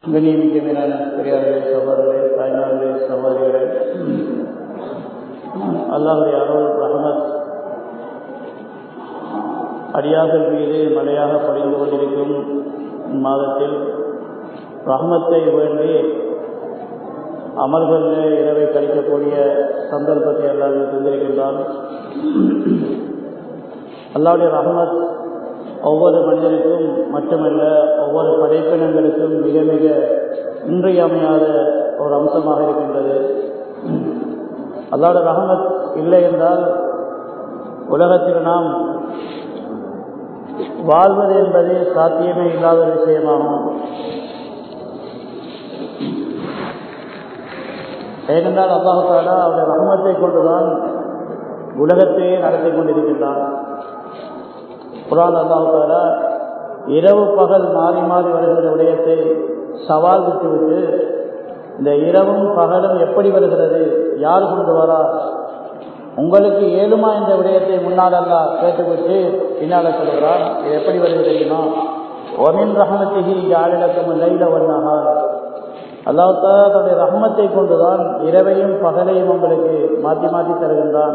கண்ணியமிக்க மேலான பெரியார்களே சகோதரர்களே தாய்மார்களே சகோதரிகளே அல்லாஹுடைய அருள் ரஹமத் அடியார்கள் மீது மழையாக படிந்து கொண்டிருக்கும் மாதத்தில் ரஹமத்தை வேண்டி அமல்களில் இரவை கழிக்கக்கூடிய சந்தர்ப்பத்தை எல்லாரும் தந்திருக்கின்றான் அல்லாவுடைய ரஹமத் ஒவ்வொரு மனிதனுக்கும் மட்டுமல்ல ஒவ்வொரு படைப்பினங்களுக்கும் மிக மிக இன்றியமையாத ஒரு அம்சமாக இருக்கின்றது அல்லாவுடைய ரஹமத் இல்லை என்றால் உலகத்தில் நாம் வாழ்வது என்பது சாத்தியமே இல்லாத ஒரு விஷயமாகும் ஏனென்றால் அல்லாஹாலா அவருடைய ரஹமத்தை கொண்டுதான் உலகத்தையே நடத்தி கொண்டிருக்கின்றான் குரான் அல்லாஹாலா இரவு பகல் மாறி மாறி வருகிற விடயத்தை சவால் விட்டுவிட்டு இந்த இரவும் பகலும் எப்படி வருகிறது யார் கொண்டு வரா உங்களுக்கு ஏழுமா இந்த விடயத்தை முன்னால் அல்லா கேட்டுவிட்டு பின்னால சொல்கிறான் இது எப்படி வருது தெரியுமா ஒமின் ரஹமத்திகி யாழிலக்கும் லைல ஒன்னாகார் அல்லாஹா தன்னுடைய ரஹமத்தை கொண்டுதான் இரவையும் பகலையும் உங்களுக்கு மாற்றி மாற்றி தருகின்றான்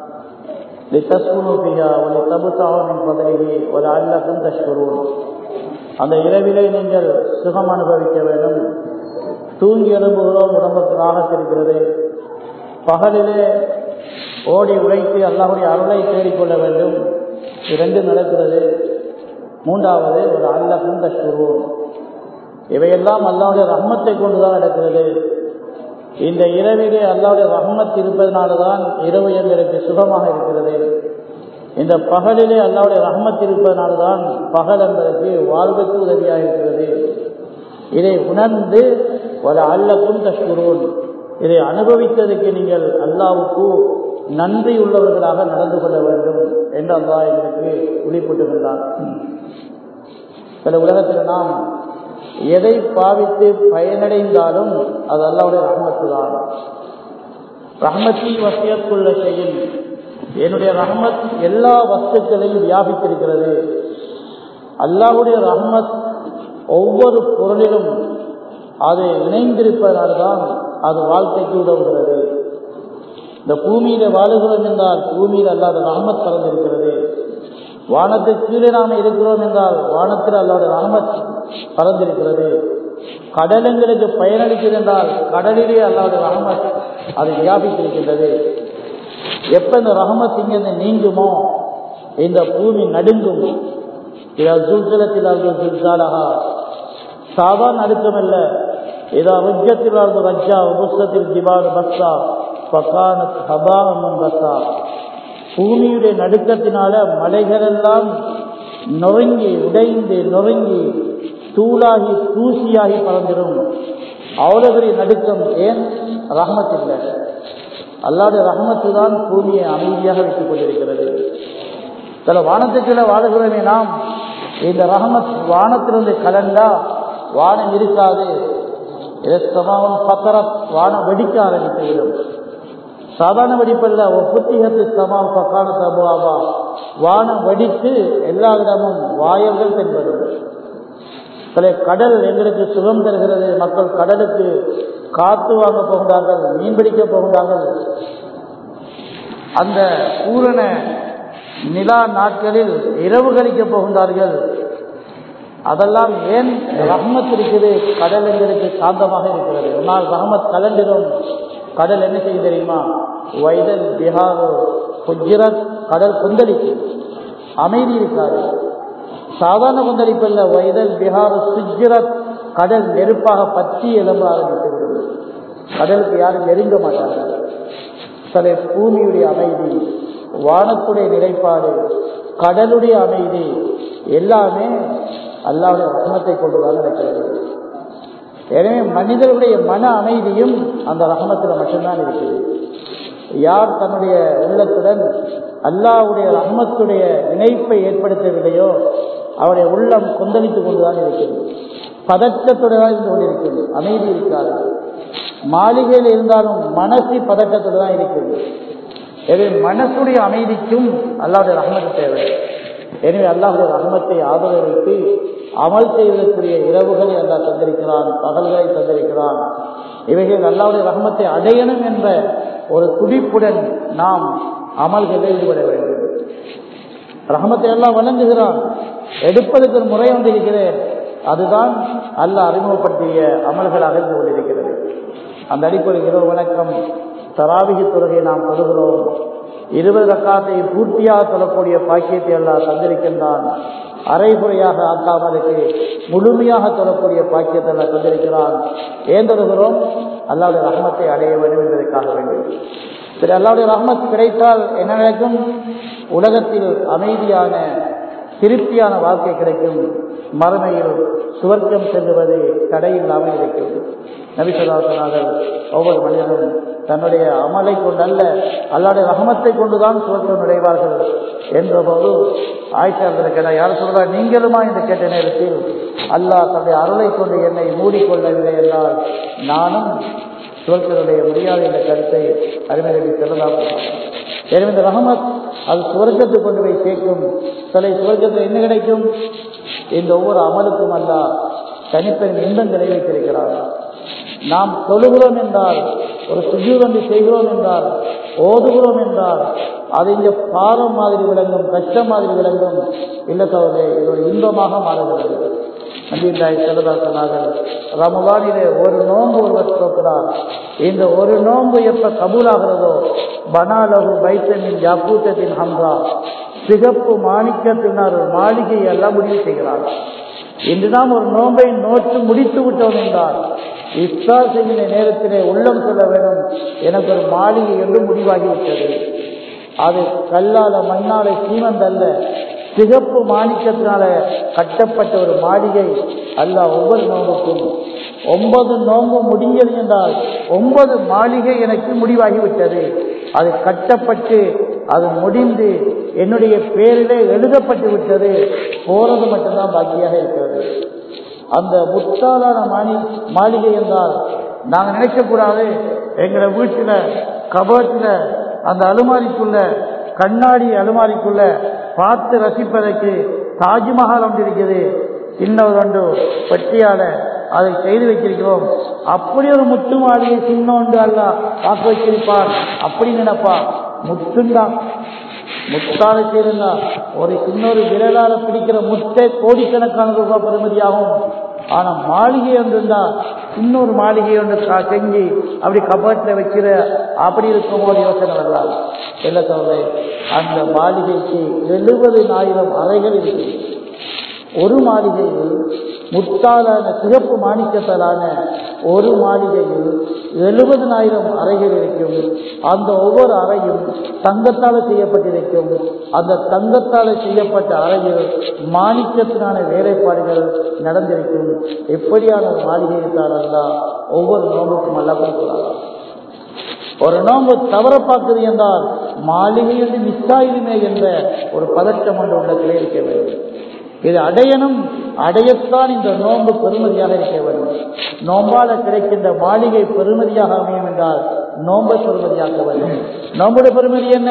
ஒரு அல்லக்கும் தஷ்குருன் அந்த இரவிலே நீங்கள் சுகம் அனுபவிக்க வேண்டும் தூங்கி எழும்புகிறோம் உடம்புக்கு ராகத்திருக்கிறது பகலிலே ஓடி உழைத்து அல்லாஹுடைய அருளை தேடிக்கொள்ள வேண்டும் இரண்டு நடக்கிறது மூன்றாவது ஒரு அல்லக்கும் தஷ்குருன் இவையெல்லாம் அல்லாவுடைய ரஹ்மத்தை கொண்டுதான் நடக்கிறது இந்த இரவிலே அல்லாவுடைய ரஹ்மத் இருப்பதனால்தான் இரவு எங்களுக்கு சுகமாக இருக்கிறது இந்த பகலிலே அல்லாவுடைய ரஹ்மத் இருப்பதனால்தான் பகல் என்பதற்கு வாழ்வுக்கு உதவியாக இருக்கிறது இதை உணர்ந்து ஒரு அல்லக்கும் தஷ்குரூன் இதை அனுபவித்ததுக்கு நீங்கள் அல்லாவுக்கு நன்றி உள்ளவர்களாக நடந்து கொள்ள வேண்டும் என்று அல்லா எங்களுக்கு விழிப்பட்டுகின்றான் சில உலகத்தில் நாம் எதை பாவித்து பயனடைந்தாலும் அது அல்லாவுடைய ரஹமத்து தான் ரஹமத்தில் வசியத்துள்ள செயல் என்னுடைய ரஹமத் எல்லா வஸ்துக்களையும் வியாபித்திருக்கிறது அல்லாவுடைய ரஹமத் ஒவ்வொரு பொருளிலும் அது இணைந்திருப்பதனால்தான் அது வாழ்க்கைக்கு உதவுகிறது இந்த பூமியில வாழுகிறோம் என்றால் பூமியில் அல்லாத ரஹமத் பறந்திருக்கிறது வானத்துக்கு கீழே நாம் இருக்கிறோம் என்றால் வானத்தில் அல்லாவுடைய ரஹமத் பறந்திருக்கிறது கடல் எங்களுக்கு பயனளிக்கிறது என்றால் கடலிலே அல்லாவுடைய ரஹமத் அது வியாபித்திருக்கின்றது எப்ப இந்த ரஹமத் இங்கிருந்து நீங்குமோ இந்த பூமி நடுங்கும் சாதாரண நடுக்கம் அல்ல இதா ருஜத்தில் ரஜ்ஜா உபுஸ்தத்தில் ஜிபால் பஸ்ஸா பக்கானத் ஹபா முன்பஸ்ஸா பூமியுடைய நடுக்கத்தினால மலைகளெல்லாம் நொறுங்கி உடைந்து நொறுங்கி தூளாகி தூசியாகி பறந்துடும் அவ்வளவு நடுக்கம் ஏன் ரஹமத் இல்லை அல்லாடைய ரஹமத்து தான் பூமியை அமைதியாக வைத்துக் கொண்டிருக்கிறது சில வானத்துக்குள்ள வாழுகிறோமே நாம் இந்த ரஹமத் வானத்திலிருந்து கலந்தா வானம் இருக்காது பத்தர வானம் வெடிக்க ஆரம்பித்துவிடும் சாதாரண வெடிப்பல்ல புத்திகத்து சமாம் பக்கான சபுவாபா வானம் வெடித்து எல்லா இடமும் வாயல்கள் தென்படும் சில கடல் எங்களுக்கு சுகம் தருகிறது மக்கள் கடலுக்கு காத்து வாங்க போகின்றார்கள் மீன் பிடிக்க போகின்றார்கள் அந்த பூரண நிலா நாட்களில் இரவு கழிக்க போகின்றார்கள் அதெல்லாம் ஏன் ரஹமத் இருக்குது கடல் எங்களுக்கு சாந்தமாக இருக்கிறது ஒரு நாள் ரஹமத் கலண்டிடும் கடல் என்ன செய்ய தெரியுமா வைதல் பிஹார் குஜராத் கடல் கொந்தளிக்கும் அமைதி இருக்காது சாதாரண கொந்தளிப்பு இல்லை வைதல் பிஹார் சுஜரத் கடல் நெருப்பாக பற்றி எலும்ப ஆரம்பித்து விடுது கடலுக்கு யாரும் நெருங்க மாட்டாங்க சில பூமியுடைய அமைதி வானத்துடைய நிலைப்பாடு கடலுடைய அமைதி எல்லாமே அல்லாவுடைய ரகமத்தை கொண்டுதான் நடக்கிறது எனவே மனிதர்களுடைய மன அமைதியும் அந்த ரகமத்தில் மட்டும்தான் இருக்குது யார் தன்னுடைய உள்ளத்துடன் அல்லாவுடைய ரஹமத்துடைய இணைப்பை ஏற்படுத்தவில்லையோ அவருடைய உள்ளம் கொந்தளித்துக் கொண்டுதான் இருக்கிறது பதற்றத்துடன் தான் இருந்து கொண்டிருக்கிறது அமைதி இருக்காது மாளிகையில் இருந்தாலும் மனசு பதற்றத்துடன் தான் இருக்கிறது எனவே மனசுடைய அமைதிக்கும் அல்லாவுடைய ரஹமத்து தேவை எனவே அல்லாஹுடைய ரஹமத்தை ஆதரவு வைத்து அமல் செய்வதற்குரிய இரவுகளை அல்லா தந்திருக்கிறான் பகல்களை தந்திருக்கிறான் இவைகள் அல்லாவுடைய ரஹமத்தை அடையணும் என்ற ஒரு துடிப்புடன் நாம் அமல்களில் ஈடுபட வேண்டும் ரஹமத்தை எல்லாம் வழங்குகிறான் எடுப்பதற்கு ஒரு முறை ஒன்று இருக்கிறேன் அதுதான் அல்ல அறிமுகப்படுத்திய அமல்களாக இருந்து கொண்டிருக்கிறது அந்த அடிப்படையில் இரவு வணக்கம் தராவிகி தொழுகை நாம் தொழுகிறோம் இருபது ரக்காத்தை பூர்த்தியாக தொழக்கூடிய பாக்கியத்தை எல்லாம் தந்திருக்கின்றான் அரைகுறையாக ஆக்காமலுக்கு முழுமையாக தொழக்கூடிய பாக்கியத்தை எல்லாம் தந்திருக்கிறான் ஏன் தொழுகிறோம் அல்லாவுடைய ரஹமத்தை அடைய வேண்டும் என்பதற்காக வேண்டும் சரி அல்லாவுடைய ரஹமத் கிடைத்தால் என்ன நடக்கும் உலகத்தில் அமைதியான திருப்தியான வாழ்க்கை கிடைக்கும் மறுமையில் சுவர்க்கம் செல்லுவது தடையில்லாமல் இருக்கும் நபிசல்லா சொன்னார்கள் ஒவ்வொரு மனிதனும் தன்னுடைய அமலை கொண்டல்ல அல்லாடைய ரகமத்தை கொண்டுதான் சுவர்க்கம் நுழைவார்கள் என்றபோது ஆய்ச்சாளர்கள் கேட்டால் யார் சொல்றா நீங்களுமா என்று கேட்ட நேரத்தில் அல்லாஹ் தன்னுடைய அருளை கொண்டு என்னை மூடிக்கொள்ளவில்லை என்றால் நானும் சுவர்க்கனுடைய முடியாத இந்த கருத்தை அறிமுகத்தை செல்லலாம் எனவே இந்த ரஹமத் அது சுவர்க்கத்தை கொண்டு போய் சேர்க்கும் சிலை சுவர்க்கத்தில் என்ன கிடைக்கும் இந்த ஒவ்வொரு அமலுக்கும் அல்ல தனிப்பெரும் இன்பங்களை வைத்திருக்கிறார் நாம் தொழுகிறோம் என்றால் ஒரு சுஜூரண்டு செய்கிறோம் என்றால் ஓதுகிறோம் என்றால் அது இங்கே பாரம் மாதிரி விளங்கும் கஷ்டம் மாதிரி விளங்கும் இல்லை தவறு இது ஒரு இன்பமாக மாறுகிறது நம்பிந்தாய் செல்லதா சொன்னார்கள் ரமவானிலே ஒரு நோன்பு ஒருவர் தோக்கிறார் இந்த ஒரு நோன்பு எப்ப கபூலாகிறதோ பனாலகு பைத்தனின் ஜாப்பூத்தத்தின் ஹம்ரா சிகப்பு மாணிக்கத்தினர் மாளிகை எல்லாம் முடிவு செய்கிறார் இன்று நாம் ஒரு நோன்பை நோட்டு முடித்து விட்டோம் என்றால் இஃப்தார் செய்கிற நேரத்திலே உள்ளம் சொல்ல வேண்டும் எனக்கு ஒரு மாளிகை என்று முடிவாகிவிட்டது அது கல்லால மண்ணால சீமந்த் அல்ல சிகப்பு மாணிக்கத்தினால கட்டப்பட்ட ஒரு மாளிகை அல்ல ஒவ்வொரு நோம்புக்கும் ஒன்பது நோன்பு முடிஞ்சது என்றால் ஒன்பது மாளிகை எனக்கு முடிவாகிவிட்டது அது கட்டப்பட்டு அது முடிந்து என்னுடைய பேரிலே எழுதப்பட்டு விட்டது போறது மட்டும்தான் பாக்கியாக இருக்கிறது அந்த முத்தாலான மாளி மாளிகை என்றால் நாங்கள் நினைக்கக்கூடாது எங்களை வீட்டில் கபோட்டில் அந்த அலுமாரிக்குள்ள கண்ணாடி அலுமாரிக்குள்ள பார்த்து ரசிப்பதற்கு தாஜ்மஹால் ஒன்று இருக்குது சின்ன ஒரு ஒன்று பெட்டியால அதை செய்து வைத்திருக்கிறோம் அப்படி ஒரு முத்து மாளிகை சின்ன ஒன்று அல்ல ஆக்க வச்சிருப்பார் அப்படி நினைப்பா முத்துண்டா முத்தால செய்திருந்தா ஒரு சின்னொரு விரலால பிடிக்கிற முட்டை கோடிக்கணக்கான ரூபாய் பெறுமதியாகும் ஆனா மாளிகை ஒன்று இருந்தா இன்னொரு மாளிகை ஒன்று செஞ்சு அப்படி கபட்டில் வைக்கிற அப்படி இருக்கும் போது யோசனை வரலாம் என்ன சொல்ற அந்த மாளிகைக்கு எழுபதுனாயிரம் அறைகள் இருக்கு ஒரு மாளிகையில் முத்தாலான சிகப்பு மாணிக்கத்தாலான ஒரு மாளிகையில் எழுபதனாயிரம் அறைகள் இருக்கும் அந்த ஒவ்வொரு அறையும் தங்கத்தால் செய்யப்பட்டிருக்கும் அந்த தங்கத்தால் செய்யப்பட்ட அறையில் மாணிக்கத்தினான வேலைப்பாடுகள் நடந்திருக்கும் எப்படியான ஒரு மாளிகையை தான் ஒவ்வொரு நோம்புக்கும் அல்ல கொடுக்கிறார் ஒரு நோம்பு தவற பார்க்குது என்றால் மாளிகையில் மிஸ் ஆயிருமே என்ற ஒரு பதட்டம் ஒன்று உள்ளத்திலே இருக்க வேண்டும் இது அடையணும் அடையத்தான் இந்த நோன்பு பெருமதியாக இருக்க வேண்டும் நோம்பால கிடைக்கின்ற மாளிகை பெருமதியாக அமையும் என்றால் நோன்பை பெருமதியாக்க வேண்டும் நோம்புடைய பெருமதி என்ன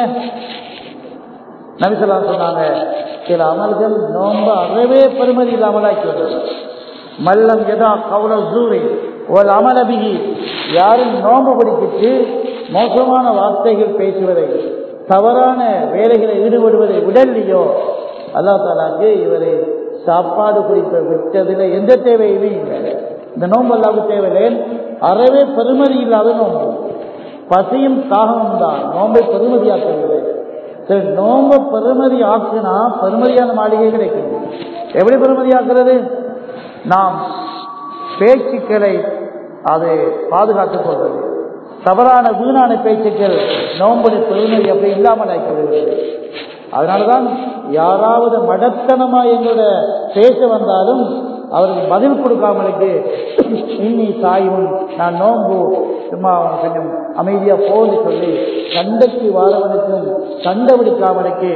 நபிசலாம் சொன்னாங்க சில அமல்கள் நோன்பு அறவே பெருமதி இல்லாமலாக்கி வருது மல்லம் எதா கவுல ஜூரி ஒரு அமலபிகி யாரும் நோன்பு பிடிச்சிட்டு மோசமான வார்த்தைகள் பேசுவதை தவறான வேலைகளை ஈடுபடுவதை விடலையோ அல்லா தாலாக்கு இவரை சாப்பாடு குறித்த விட்டதில் எந்த தேவையுமே இல்லை இந்த நோன்பு அல்லாவுக்கு தேவையில்லை அறவே பெருமதி இல்லாத நோன்பு பசியும் தாகமும் தான் நோன்பை பெருமதியாக்கவில்லை சரி நோன்பை பெருமதி ஆக்குனா பெருமதியான மாளிகை கிடைக்கும் எப்படி பெருமதி ஆக்குறது நாம் பேச்சுக்களை அது பாதுகாத்துக் கொள்வது தவறான வீணான பேச்சுக்கள் நோம்புடைய பெருமதி அப்படி இல்லாமல் ஆக்கிவிடுகிறது அதனாலதான் யாராவது மடத்தனமா எங்களோட பேச வந்தாலும் அவருக்கு பதில் கொடுக்காமலுக்கு இன்னி சாயும் நான் நோம்பு சும்மா கொஞ்சம் அமைதியா போன்னு சொல்லி சண்டைக்கு வாரவனுக்கும் சண்டை பிடிக்காமலுக்கு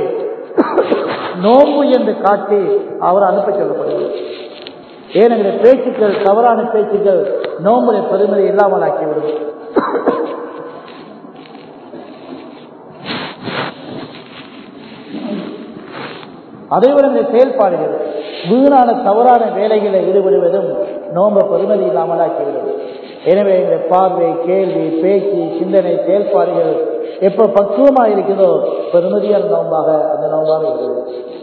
நோம்பு என்று காட்டி அவர் அனுப்ப சொல்லப்படுகிறது ஏனென்ற பேச்சுக்கள் தவறான பேச்சுக்கள் நோம்புடைய பெருமதி இல்லாமல் ஆக்கிவிடும் அதே விட இந்த செயல்பாடுகள் வீணான தவறான வேலைகளை ஈடுபடுவதும் நோம்ப பெருமதி இல்லாமலாக்கிவிடும் எனவே எங்களுடைய பார்வை கேள்வி பேச்சு சிந்தனை செயல்பாடுகள் எப்ப பக்குவமா இருக்குதோ பெருமதியான நோம்பாக அந்த நோம்பாக இருக்குது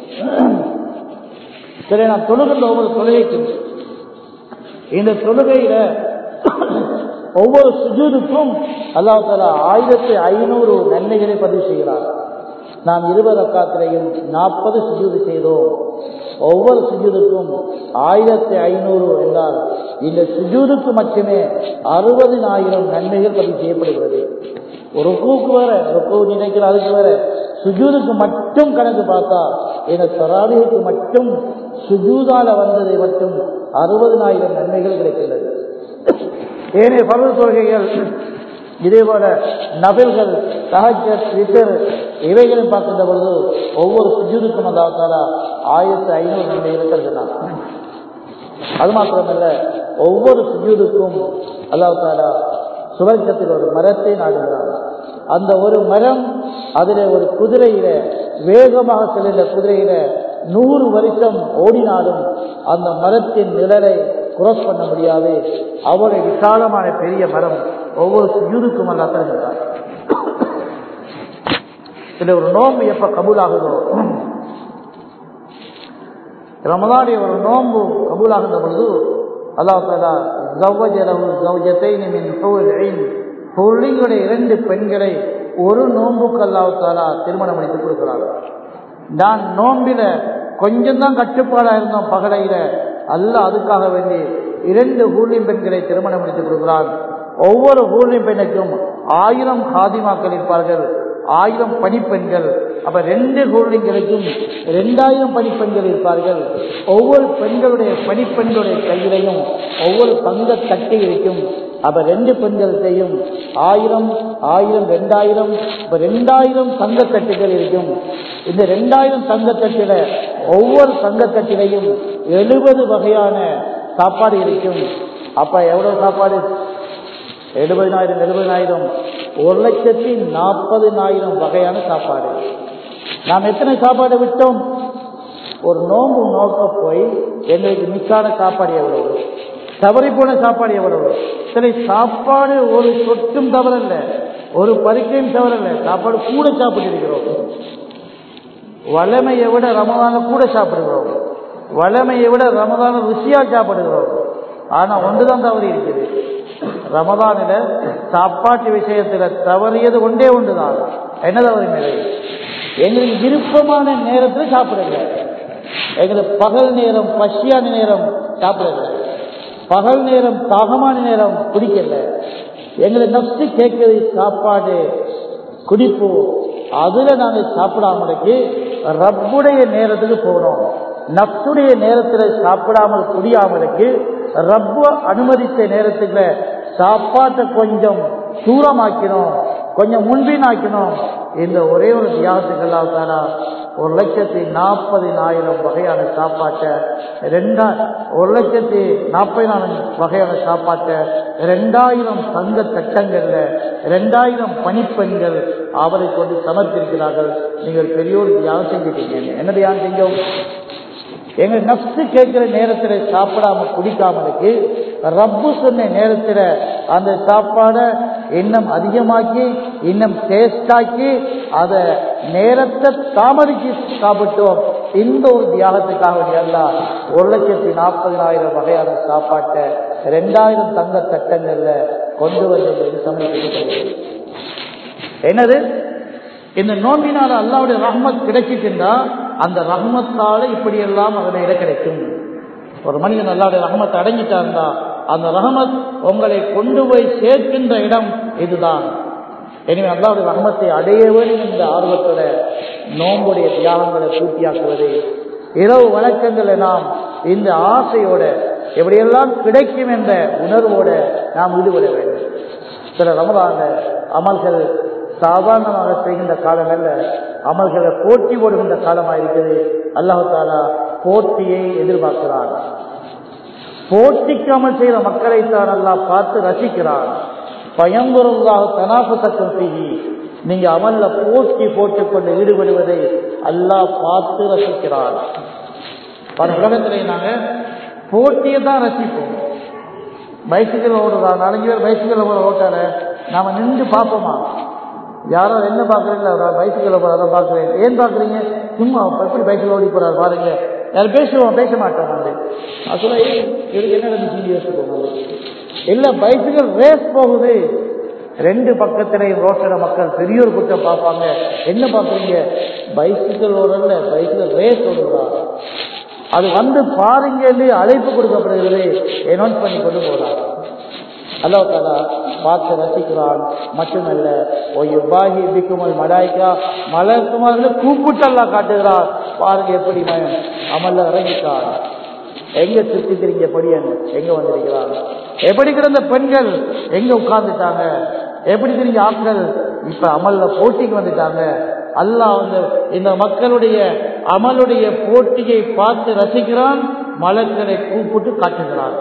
சரி நான் தொழுகின்ற ஒவ்வொரு தொழுகைக்கும் இந்த தொழுகையில ஒவ்வொரு சுஜூதுக்கும் அல்லாஹ் தாலா ஆயிரத்தி ஐநூறு நன்மைகளை பதிவு செய்கிறார் நாம் இருபது அக்காத்திலையும் நாற்பது சுஜூது செய்தோம் ஒவ்வொரு சுஜூதுக்கும் ஆயிரத்தி ஐநூறு என்றால் இந்த சுஜூதுக்கு மட்டுமே அறுபதினாயிரம் நன்மைகள் பதிவு செய்யப்படுகிறது ஒரு கூக்கு வேற ருக்கு நினைக்கிற அதுக்கு வேற சுஜூதுக்கு மட்டும் கணக்கு பார்த்தா இந்த தராவிக்கு மட்டும் சுஜூதால வந்ததை மட்டும் அறுபதினாயிரம் நன்மைகள் கிடைக்கின்றது ஏனைய பருவ தொழுகைகள் இதே போல நபில்கள் சஹஜத் வித்தர் இவைகளையும் பார்க்கின்ற பொழுது ஒவ்வொரு சுஜூதுக்கும் அல்லாத்தாலா ஆயிரத்தி ஐநூறு நன்மைகளை கருதினார் அது மாத்திரமல்ல ஒவ்வொரு சுஜூதுக்கும் அல்லாத்தாலா சுவர்க்கத்தில் ஒரு மரத்தை நாடுகிறார் அந்த ஒரு மரம் அதில் ஒரு குதிரையில வேகமாக செல்கின்ற குதிரையில நூறு வருஷம் ஓடினாலும் அந்த மரத்தின் நிழலை குரோஸ் பண்ண முடியாது அவ்வளவு விசாலமான பெரிய மரம் ஒவ்வொரு சுஜூதுக்கும் அல்லா தருகிறார் இதுல ஒரு நோன்பு எப்ப கபூலாகுதோ ரமதானுடைய ஒரு நோன்பு கபூலாகின்ற பொழுது அல்லாஹாலுடைய இரண்டு பெண்களை ஒரு நோன்புக்கு அல்லாஹாலா திருமணம் முடித்து கொடுக்கிறார் நான் நோம்பில கொஞ்சம் தான் கட்டுப்பாடா இருந்தோம் பகலையில அல்ல அதுக்காக வேண்டி இரண்டு ஹூலிம் பெண்களை திருமணம் முடித்து கொடுக்கிறான் ஒவ்வொரு ஹூலிம் பெண்ணுக்கும் ஆயிரம் ஹாதிமாக்கள் இருப்பார்கள் ஆயிரம் பணிப்பெண்கள் அப்ப ரெண்டு ஹோல்டிங்களுக்கும் ரெண்டாயிரம் பணிப்பெண்கள் இருப்பார்கள் ஒவ்வொரு பெண்களுடைய பணிப்பெண்களுடைய கையிலையும் ஒவ்வொரு தங்க தட்டை இருக்கும் அப்ப ரெண்டு பெண்களுக்கையும் ஆயிரம் ஆயிரம் ரெண்டாயிரம் இப்ப ரெண்டாயிரம் தங்கத்தட்டுகள் இருக்கும் இந்த ரெண்டாயிரம் தங்கத்தட்டில ஒவ்வொரு தங்கத்தட்டிலையும் எழுபது வகையான சாப்பாடு இருக்கும் அப்ப எவ்வளவு சாப்பாடு எழுபதினாயிரம் எழுபதினாயிரம் ஒரு லட்சத்தி நாற்பதினாயிரம் வகையான சாப்பாடு நாம் எத்தனை சாப்பாடு விட்டோம் ஒரு நோம்பு நோக்க போய் எங்களுக்கு மிக்கான சாப்பாடு எவ்வளவு தவறி போன சாப்பாடு எவ்வளவு சரி சாப்பாடு ஒரு சொட்டும் தவறல்ல ஒரு பருக்கையும் தவறல்ல சாப்பாடு கூட சாப்பிட்டு இருக்கிறோம் வளமையை விட ரமதான கூட சாப்பிடுகிறோம் வளமையை விட ரமதான ருசியா சாப்பிடுகிறோம் ஆனா ஒன்றுதான் தவறி இருக்குது ரமதானில சாப்பாட்டு விஷயத்துல தவறியது ஒன்றே ஒன்றுதான் என்ன தவறு நிலை எங்களுக்கு விருப்பமான நேரத்தில் சாப்பிடுங்க எங்களுக்கு பகல் நேரம் பசியான நேரம் சாப்பிடுங்க பகல் நேரம் தாகமான நேரம் குடிக்கல எங்களை நப்சு கேட்கறது சாப்பாடு குடிப்பு அதுல நாங்க சாப்பிடாமலுக்கு ரப்புடைய நேரத்துக்கு போறோம் நப்சுடைய நேரத்தில் சாப்பிடாமல் குடியாமலுக்கு ரப்ப அனுமதித்த நேரத்துக்குள்ள சாப்பாட்டை கொஞ்சம் தூரமாக்கணும் கொஞ்சம் முன்பினாக்கணும் இந்த ஒரே ஒரு தியாகத்துக்கெல்லாம் தானா ஒரு லட்சத்தி நாற்பதினாயிரம் வகையான சாப்பாட்டை ரெண்டா ஒரு லட்சத்தி நாற்பதினாயிரம் வகையான சாப்பாட்டை ரெண்டாயிரம் தங்க தட்டங்கள்ல ரெண்டாயிரம் பணிப்பெண்கள் அவரை கொண்டு சமர்ப்பிக்கிறார்கள் நீங்கள் பெரியோர் தியாகம் செஞ்சுட்டீங்க என்ன தியாகம் செஞ்சோம் எங்க நப்சு கேட்கிற நேரத்துல சாப்பிடாம குடிக்காமலுக்கு ரப்பு சொன்ன நேரத்துல அந்த சாப்பாடை இன்னும் அதிகமாக்கி இன்னும் டேஸ்டாக்கி அத நேரத்தை தாமதிச்சு சாப்பிட்டோம் இந்த ஒரு தியாகத்துக்காக எல்லாம் ஒரு லட்சத்தி நாற்பதினாயிரம் வகையான சாப்பாட்டை ரெண்டாயிரம் தங்க தட்டங்கள்ல கொண்டு வந்து சமைக்கப்படுகிறது என்னது இந்த நோம்பினால அல்லாவுடைய ரஹ்மத் கிடைச்சிட்டுண்டா அந்த ரஹ்மத்தால இப்படி எல்லாம் அதனையில கிடைக்கும் ஒரு மனிதன் அல்லாவுடைய ரஹ்மத்தை அடங்கிட்டாருந்தா அந்த ரஹமத் உங்களை கொண்டு போய் சேர்க்கின்ற இடம் இதுதான் எனவே அல்லாவுடைய ரஹமத்தை அடைய வேண்டும் என்ற ஆர்வத்தோட நோம்புடைய தியாகங்களை பூர்த்தியாக்குவது இரவு வழக்கங்களை நாம் இந்த ஆசையோட எப்படியெல்லாம் கிடைக்கும் என்ற உணர்வோட நாம் ஈடுபட வேண்டும் சில ரமதான அமல்கள் சாதாரணமாக செய்கின்ற காலம் அல்ல அமல்களை போட்டி போடுகின்ற காலமாக இருக்குது அல்லாஹு தாலா போட்டியை எதிர்பார்க்கிறான் போட்டிக்கு அமல் செய்கிற மக்களை தான் அல்லாஹ் பார்த்து ரசிக்கிறான் பயங்குறதாக தனாசு தக்கம் செய்யி நீங்க அமல்ல போட்டி போட்டுக்கொண்டு ஈடுபடுவதை அல்லாஹ் பார்த்து ரசிக்கிறான் பல உலகத்திலே நாங்க போட்டியை தான் ரசிப்போம் பைசிக்கல் ஓடுறா நாலஞ்சு பேர் பைசிக்கல் ஓட்டால நாம நின்று பார்ப்போமா யாரோ என்ன பாக்குறீங்களா பைசிக்கல் போறத பாக்குறேன் ஏன் பாக்குறீங்க சும்மா எப்படி பைசிக்கல் ஓடி போறாரு பாருங்க யாரும் பேசுவோம் பேச மாட்டோம் வந்து நான் சொல்ல "ஏய், இவருக்கு என்ன நடந்துச்சு யோசிப்போம் இல்ல பைசிக்கல் ரேஸ் போகுது ரெண்டு பக்கத்திலையும் ரோட்டோட மக்கள் பெரியோர் குற்றம் பார்ப்பாங்க என்ன பார்க்குறீங்க பைசிக்கல் ஓடல பைசிக்கல் ரேஸ் ஓடுறா அது வந்து பாருங்கன்னு அழைப்பு கொடுக்கப்படுகிறது அனௌன்ஸ் பண்ணி கொண்டு போறார் அல்லாஹ் தாலா பார்த்து ரசிக்கிறான் மட்டுமல்ல ஒய்யுபாகி பிக்குமல் மலாய்க்கா மலர்குமார்களை கூப்பிட்டு அல்லாஹ் காட்டுகிறார் பாருங்க எப்படி மயம் அமல்ல இறங்கிட்டான் எங்க சுத்தி திரிஞ்ச பொடியன் எங்க வந்திருக்கிறான் எப்படி கிடந்த பெண்கள் எங்க உட்கார்ந்துட்டாங்க எப்படி திரிஞ்ச ஆட்கள் இப்ப அமல்ல போட்டிக்கு வந்துட்டாங்க அல்லாஹ் வந்து இந்த மக்களுடைய அமலுடைய போட்டியை பார்த்து ரசிக்கிறான் மலர்களை கூப்பிட்டு காட்டுகிறான்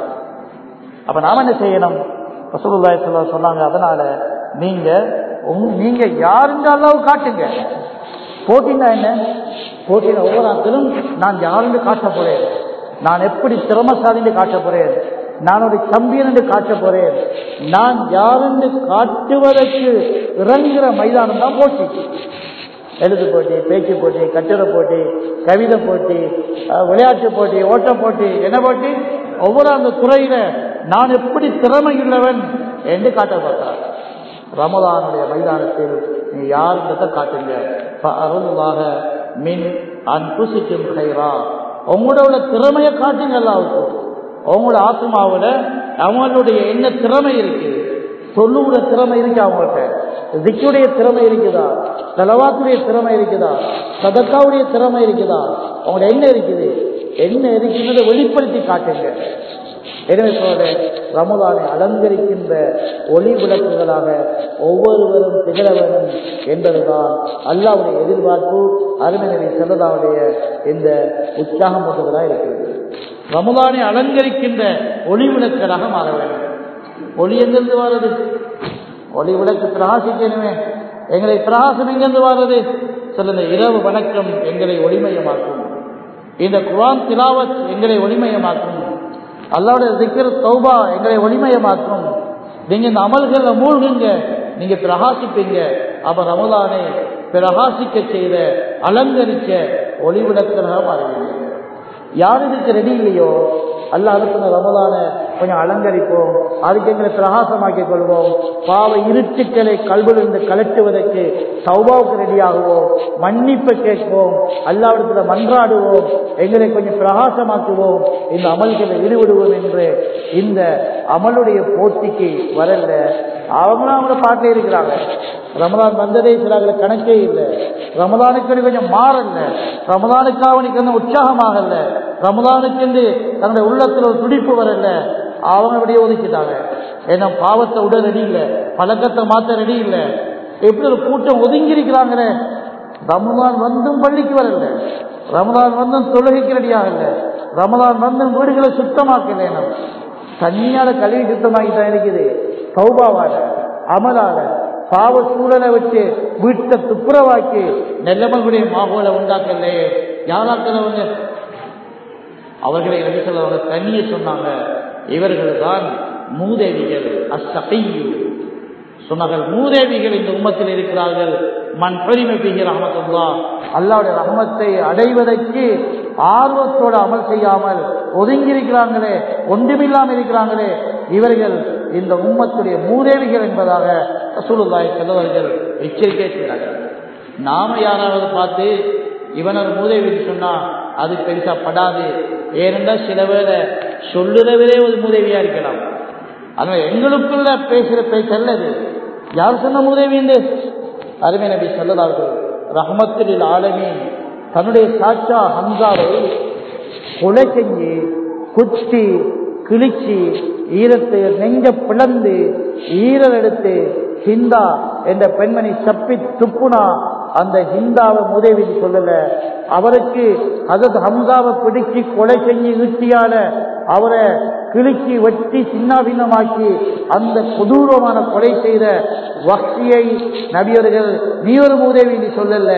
அப்ப நாம என்ன செய்யணும் ரசூலுல்லாஹி ஸல்லல்லாஹு அலைஹி சொன்னாங்க அதனால நீங்க உங்க- நீங்க யாருங்க அல்லாஹ் காட்டுங்க போட்டினா என்ன போட்டியில ஒவ்வொரு ஆட்களும் நான் யாருன்னு காட்ட போறேன் நான் எப்படி திறமசாலின்னு காட்ட போறேன் நான் ஒரு சம்பியன் என்று காட்ட போறேன் நான் யாருன்னு காட்டுவதற்கு இறங்குற மைதானம் தான் போட்டி எழுத்து போட்டி பேச்சு போட்டி கட்டுரை போட்டி கவிதை போட்டி அஹ், விளையாட்டு போட்டி ஓட்ட போட்டி என்ன போட்டி ஒவ்வொரு அந்த துறையில நான் எப்படி திறமையுள்ளவன் என்று காட்ட பார்க்கிறார் ரமதானுடைய மைதானத்தில் நீ யாருன்றத காட்டுங்க அருள்வாக மின் அன்புசிக்கும் கைரா உங்களோட உள்ள திறமையை காட்டுங்க அல்லாவுக்கு உங்களோட ஆத்மாவுல அவங்களுடைய என்ன திறமை இருக்கு சொல்லுகிற திறமை இருக்கு அவங்கள்ட்ட திக்குடைய திறமை இருக்குதா தலவாத்துடைய திறமை இருக்குதா சதக்காவுடைய திறமை இருக்குதா அவங்களோட என்ன இருக்குது என்ன இருக்குன்றதை வெளிப்படுத்தி காட்டுங்க எனவே போல ரமலானை அலங்கரிக்கின்ற ஒளி விளக்குகளாக ஒவ்வொருவரும் திகழ வேண்டும் என்பதுதான் அல்லாவுடைய எதிர்பார்ப்பு அருமைநபி செல்லதாவுடைய இந்த உற்சாகம் போன்றதாக இருக்கிறது ரமலானை அலங்கரிக்கின்ற ஒளி விளக்குகளாக மாற வேண்டும் ஒளி எங்கிருந்து வர்றது ஒளி விளக்கு பிரகாசிக்கணுமே எங்களை பிரகாசம் எங்கிருந்து வர்றது சொல்லுங்க இரவு வணக்கம் எங்களை ஒளிமயமாக்கும் இந்த குர்ஆன் திலாவத் எங்களை ஒளிமயமாக்கும் அல்லாவுடைய திக்ர் தௌபா எங்களை ஒளிமயமாக்கும் நீங்க இந்த அமல்கள்ல மூழ்குங்க நீங்க பிரகாசிப்பீங்க அப்ப ரமலானை பிரகாசிக்க செய்த அலங்கரிக்க ஒளி விளக்கலாக மாறுவீங்க யார் இதுக்கு ரெடி இல்லையோ அல்ல அதுக்கு ரமலான கொஞ்சம் அலங்கரிப்போம் அதுக்கு எங்களை பிரகாசமாக்கிக் கொள்வோம் பாவ இருட்டுக்களை கல்விலிருந்து கலட்டுவதற்கு சௌபாவுக்கு ரெடியாகுவோம் மன்னிப்பு கேட்போம் அல்லாவிடத்தில் மன்றாடுவோம் எங்களை கொஞ்சம் பிரகாசமாக்குவோம் இந்த அமல்களை ஈடுபடுவோம் என்று இந்த அமலுடைய போட்டிக்கு வரல அவங்களும் அவங்கள பாட்டிலே இருக்கிறாங்க ரமலான் வந்ததே சிலாக்கள் கணக்கே இல்லை ரமலானுக்கு கொஞ்சம் மாறல ரமலானுக்கு அவனுக்கு வந்து உற்சாகமாகல ரமலானுக்கு என்று தன்னுடைய உள்ளத்துல ஒரு துடிப்பு வரல அவங்க அப்படியே ஒதுக்கிட்டாங்க ஏன்னா பாவத்தை விட ரெடி இல்லை பழக்கத்தை மாத்த ரெடி இல்லை எப்படி ஒரு கூட்டம் ஒதுங்கி இருக்கிறாங்களே ரமலான் வந்தும் பள்ளிக்கு வரல ரமலான் வந்தும் தொழுகைக்கு ரெடியாகல ரமலான் வந்தும் வீடுகளை சுத்தமாக்கல நம்ம தண்ணியால கழுவி சுத்தமாக்கி தான் இருக்குது சௌபாவால அமலால பாவ சூழலை வச்சு வீட்டை துப்புரவாக்கி நெல்லமனுடைய மாகோலை உண்டாக்கலையே யாராக்கிறவங்க அவர்களை என்ன சொல்ல தண்ணிய சொன்னாங்க இவர்கள் தான் மூதேவிகள் அசகையு சொன்னார்கள் மூதேவிகள் இந்த உம்மத்தில் இருக்கிறார்கள் மண் பெருமை பெய்கிற ரஹமத்துல்லா அல்லாவுடைய ரஹமத்தை அடைவதற்கு ஆர்வத்தோடு அமல் செய்யாமல் ஒதுங்கி இருக்கிறாங்களே ஒன்றுமில்லாமல் இருக்கிறாங்களே இவர்கள் இந்த உம்மத்துடைய மூதேவிகள் என்பதாக ரசூலுல்லாஹி செல்லவர்கள் எச்சரிக்கை செய்கிறார்கள் நாம யாராவது பார்த்து இவன் ஒரு மூதேவின்னு சொன்னா அது பெருசா படாது ஏனென்றால் சில வேளை சொல்லுறவரே ஒரு மூதேவியா இருக்கலாம் அதனால எங்களுக்குள்ள பேசுற பேச்சல்ல அது யார் சொன்ன மூதேவி என்று அருமை நபி சொல்லலார்கள் ரஹமத்துலில் ஆலமி தன்னுடைய சாட்சா ஹம்சாவை கொலை செஞ்சு குத்தி கிழிச்சு ஈரத்தை நெஞ்ச பிளந்து ஈரல் எடுத்து ஹிந்தா என்ற பெண்மணி சப்பி துப்புனா அந்த ஹிந்தாவை உதவின்னு சொல்லல அவருக்கு அதது ஹம்சாவை பிடிச்சு கொலை செஞ்சு ஈட்டியால அவரை கிழிச்சி வெட்டி சின்ன பின்னமாக்கி அந்த கொடூரமான கொலை செய்த வக்தியை நபியர்கள் நீ ஒரு உதவி நீ சொல்லல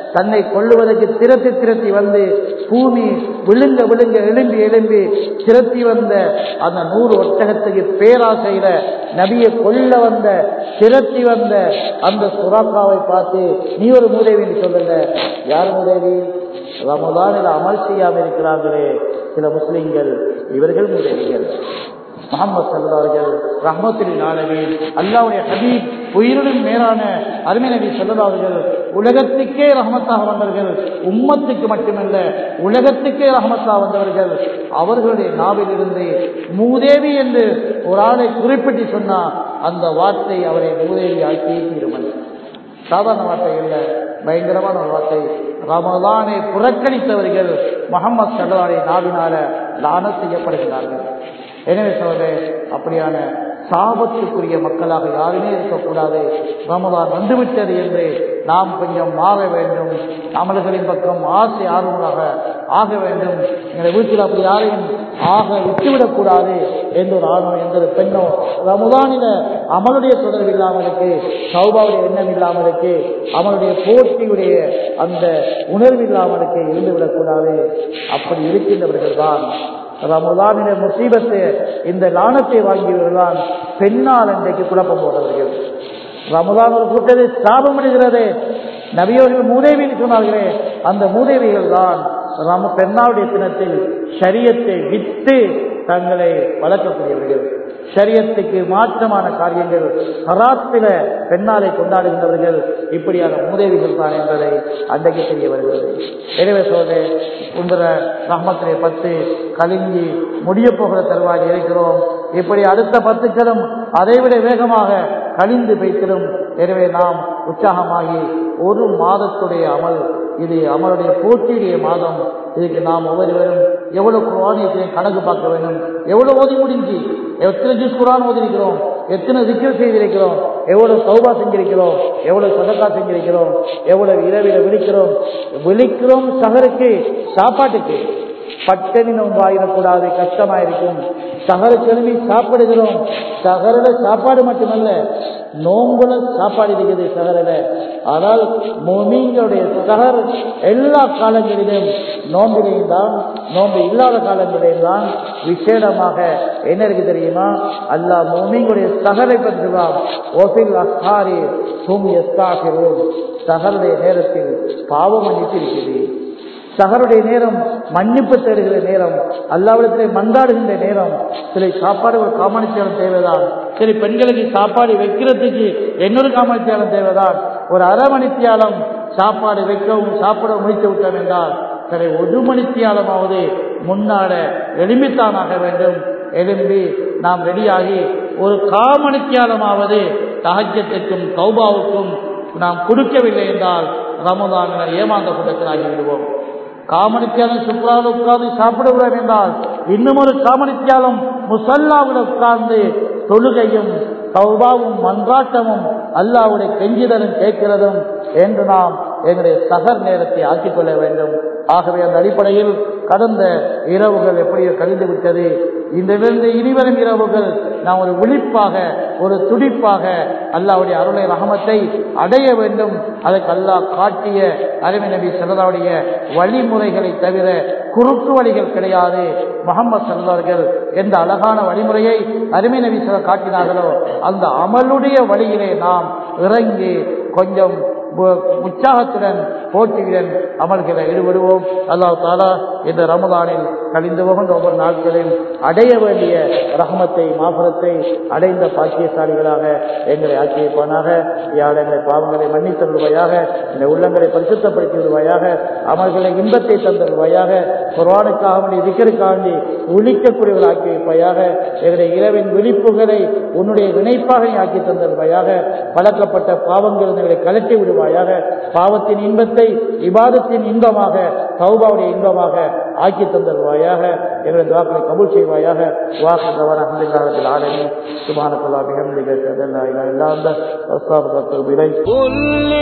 தன்னை கொள்ளுவதற்கு திரட்டி திரட்டி வந்து பூமி விழுங்க விழுங்க எழும்பி எழும்பி திரட்டி வந்த அந்த நூறு ஒட்டகத்துக்கு பேராசையில நபியை கொல்ல வந்த திரட்டி வந்த அந்த சுறாக்காவை பார்த்து நீ ஒரு மூதேவின்னு சொல்லுங்க யார் மூதேவி ரமதானில் அமல் செய்யாம இருக்கிறார்களே சில முஸ்லிம்கள் இவர்கள் மூதேவிகள் முகமது சல்லார்கள் ரஹமத்துலின் ஆலமீன் அல்லாவுடைய ஹபீப் உயிரிலும் மேலான அருமை நபி சொல்லலார்கள் உலகத்துக்கே ரஹமத்தாக வந்தவர்கள் உம்மத்துக்கு மட்டுமல்ல உலகத்துக்கே ரஹமத்தாக வந்தவர்கள் அவர்களுடைய நாவிலிருந்து மூதேவி என்று ஒரு ஆளை குறிப்பிட்டு சொன்னா அந்த வார்த்தை அவரை மூதேவி ஆக்கியே தீருமன் சாதாரண வார்த்தை இல்லை பயங்கரமான ஒரு வார்த்தை ரமதானை புறக்கணித்தவர்கள் முகமது சல்லாடைய நாவினால லான செய்யப்படுகிறார்கள் எனவே சோதரே அப்படியான சாபத்துக்குரிய மக்களாக யாருமே இருக்கக்கூடாது ரமதான் வந்துவிட்டது என்று நாம் கொஞ்சம் மாற வேண்டும் அமல்களின் பக்கம் ஆசை ஆர்வமாக ஆக வேண்டும் எங்களை வீட்டில் அப்படி யாரையும் ஆக விட்டுவிடக்கூடாது எந்த ஒரு ஆணோ எந்த ஒரு பெண்ணோ ரமதானில அமலுடைய தொடர்பு இல்லாமலுக்கு சௌபாவுடைய எண்ணம் இல்லாமலுக்கு அவனுடைய போட்டியுடைய அந்த உணர்வு இல்லாமலுக்கு இருந்துவிடக்கூடாது அப்படி இருக்கின்றவர்கள் தான் ரமலானின முசீபத்து இந்த லானத்தை வாங்கியவர்கள்தான் பெண்ணால் இன்றைக்கு குழப்பம் போட்டவர்கள் ரமலான் ஒரு கூட்டத்தை சாபமிடுகிறது நபியவர்கள் மூதேவின்னு சொன்னார்களே அந்த மூதேவிகள் தான் ரம பெண்ணாவுடைய தினத்தில் சரியத்தை விட்டு தங்களை வளர்க்கக்கூடியவர்கள் சரியத்துக்கு மாற்றமான காரியங்கள் ஹராத்தில பெண்ணாலை கொண்டாடுகின்றவர்கள் இப்படியான மூதேவிகள் தான் என்பதை அன்றைக்கு தெரிய வருகிறது எனவே சோதே உங்கள ரஹமத்திலே பத்து கலிங்கி முடிய போகிற தருவாய் இருக்கிறோம் இப்படி அடுத்த பத்துக்களும் அதைவிட வேகமாக கழிந்து வைத்திடும் எனவே நாம் உற்சாகமாகி ஒரு மாதத்துடைய அமல் இது அமலுடைய போட்டியுடைய மாதம் இதுக்கு நாம் ஒவ்வொருவரும் எவ்வளவு குரானியத்தையும் கணக்கு பார்க்க வேண்டும் எவ்வளவு ஓதி முடிஞ்சு எத்தனை ஜூஸ் குரான் ஓதிருக்கிறோம் எத்தனை திக்கல் செய்திருக்கிறோம் எவ்வளவு சௌபா செஞ்சிருக்கிறோம் எவ்வளவு சதக்கா செஞ்சிருக்கிறோம் எவ்வளவு இரவில விழிக்கிறோம் விழிக்கிறோம் சகருக்கு சாப்பாட்டுக்கு பட்டணி நோம்பாயிடக்கூடாது கஷ்டமாயிருக்கும் சகரு கிளம்பி சாப்பிடுகிறோம் சகரில சாப்பாடு மட்டுமல்ல நோம்புல சாப்பாடு இருக்குது சகரில ஆனால் மொமீங்களுடைய சகர் எல்லா காலங்களிலும் நோம்பிலையும் தான் நோன்பு இல்லாத காலங்களிலும் தான் விசேடமாக என்ன இருக்கு தெரியுமா அல்லா மொமீங்களுடைய சகரை பற்றி சொல்லலாம் ஓசில் அஸ்காரி ஹும் எஸ்காகிறோம் சகருடைய நேரத்தில் பாவம் மன்னித்து இருக்குது சகருடைய நேரம் மன்னிப்பு தேடுகிற நேரம் அல்லாவிடத்திலே மந்தாடுகின்ற நேரம் சில சாப்பாடு ஒரு காமணித்தியாலம் தேவைதான் சரி பெண்களுக்கு சாப்பாடு வைக்கிறதுக்கு இன்னொரு காமணித்தியாலம் தேவைதான் ஒரு அரை மணித்தியாலம் சாப்பாடு வைக்கவும் சாப்பிட முடித்து விட்டோம் என்றால் சரி ஒரு மணித்தியாலமாவது முன்னாட எளிமைத்தானாக வேண்டும் எழும்பி நாம் ரெடியாகி ஒரு காமணித்தியாலமாவது தகஜத்துக்கும் கௌபாவுக்கும் நாம் கொடுக்கவில்லை என்றால் ரமதான் ஏமாந்த கூட்டத்தினாகி விடுவோம் காமணித்தியாலம் சுற்றுலாவில் உட்கார்ந்து சாப்பிடுகிறோம் என்றால் இன்னும் ஒரு காமணித்தியாலம் முசல்லாவில் உட்கார்ந்து தொழுகையும் சௌபாவும் மன்றாட்டமும் அல்லாவுடைய கெஞ்சிதலும் கேட்கிறதும் என்று நாம் எங்களுடைய சகர் நேரத்தை ஆக்கிக் கொள்ள வேண்டும் ஆகவே அந்த அடிப்படையில் கடந்த இரவுகள் எப்படியோ கழிந்து விட்டது இன்றிலிருந்து இனிவரும் இரவுகள் நாம் ஒரு விழிப்பாக ஒரு துடிப்பாக அல்லாவுடைய அருளை ரகமத்தை அடைய வேண்டும் அதற்கு அல்லாஹ் காட்டிய அருமை நபி சல்லாவுடைய வழிமுறைகளை தவிர குறுக்கு வழிகள் கிடையாது முகமது சல்லார்கள் எந்த அழகான வழிமுறையை அருமை நபி சொல்ல காட்டினார்களோ அந்த அமலுடைய வழியிலே நாம் இறங்கி கொஞ்சம் உற்சாகத்துடன் போட்டியுடன் அமல்களை ஈடுபடுவோம் அல்லாஹ் தாலா இந்த ரமதானில் கழிந்து போகின்ற ஒவ்வொரு நாட்களையும் அடைய வேண்டிய ரஹமத்தை மாபரத்தை அடைந்த பாக்கியசாலிகளாக எங்களை ஆக்கியப்பானாக யார் எங்களை பாவங்களை மன்னித்து விடுவாயாக இந்த உள்ளங்களை பரிசுத்தப்படுத்தி விடுவாயாக அமல்களை இன்பத்தை தந்துடுவாயாக குர்வானுக்காக வேண்டி விக்கருக்காக வேண்டி ஒழிக்கக்கூடியவர்கள் ஆக்கி வைப்பாயாக எங்களுடைய இரவின் விழிப்புகளை உன்னுடைய இணைப்பாக நீ ஆக்கி தந்துடுவாயாக பழக்கப்பட்ட பாவங்கள் எங்களை கலட்டி விடுவாயாக பாவத்தின் இன்பத்தை விவாதத்தின் இன்பமாக சௌபாவுடைய இன்பமாக ஆக்கி தந்தருவாயாக எங்களை துவாக்களை கபூல் செய்வாயாக வாக்குறவன் அஹமதுல்லாஹில் ஆலமி சுபானத்துல்லா பிஹம்திக ஷஹதல்லா இலா இல்லா அன்த அஸ்தாஃபிருக்க இலைக் قل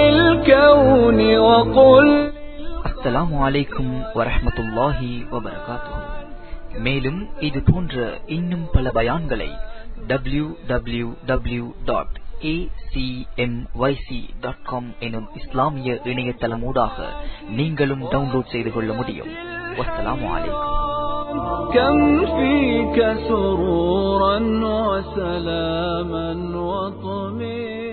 للكون وقل அஸ்ஸலாமு அலைக்கும் வரஹ்மத்துல்லாஹி வபரகாத்துஹு மேலும் இது போன்ற இன்னும் பல பயான்களை www.acmyc.com டாட் காம் எனும் இஸ்லாமிய இணையதளமூடாக நீங்களும் டவுன்லோட் செய்து கொள்ள முடியும் வஸ்ஸலாமு அலைக்கும் كم فيك سرورا وسلاما وطمئنا